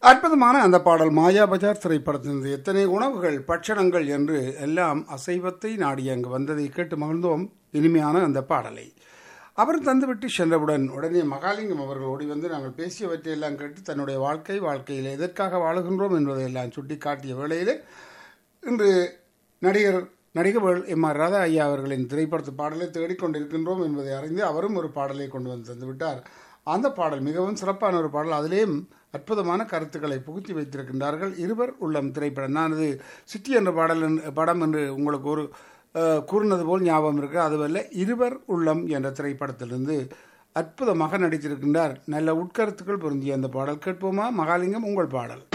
அற்புதமான அந்த பாடல் மாயா பஜார் திரைப்படத்திலிருந்து எத்தனை உணவுகள் பட்சணங்கள் என்று எல்லாம் அசைவத்தை நாடி அங்கு வந்ததை கேட்டு மகிழ்ந்தோம் இனிமையான அந்த பாடலை அவர் தந்துவிட்டு சென்றவுடன் உடனே மகாலிங்கம் அவர்கள் ஓடி வந்து நாங்கள் பேசியவற்றையெல்லாம் கேட்டு தன்னுடைய வாழ்க்கை வாழ்க்கையில் எதற்காக வாழுகின்றோம் என்பதையெல்லாம் சுட்டி காட்டிய வேளையில் இன்று நடிகர் நடிகர்கள் எம் ஆர் ராதா ஐயா அவர்களின் திரைப்படத்து பாடலை தேடிக்கொண்டிருக்கின்றோம் என்பதை அறிந்து அவரும் ஒரு பாடலை கொண்டு வந்து தந்துவிட்டார் அந்த பாடல் மிகவும் சிறப்பான ஒரு பாடல் அதிலேயும் அற்புதமான கருத்துக்களை புகுத்தி வைத்திருக்கின்றார்கள் இருவர் உள்ளம் திரைப்படம் நான் அது சிட்டி என்ற பாடல் என்று- படம் என்று உங்களுக்கு ஒரு அஹ், கூறினது போல் ஞாபகம் இருக்கு அதுவல்ல இருவர் உள்ளம் என்ற திரைப்படத்திலிருந்து அற்புதமாக நடித்திருக்கின்றார் நல்ல உட்கருத்துக்கள் பொருந்திய அந்த பாடல் கேட்போமா மகாலிங்கம் உங்கள் பாடல்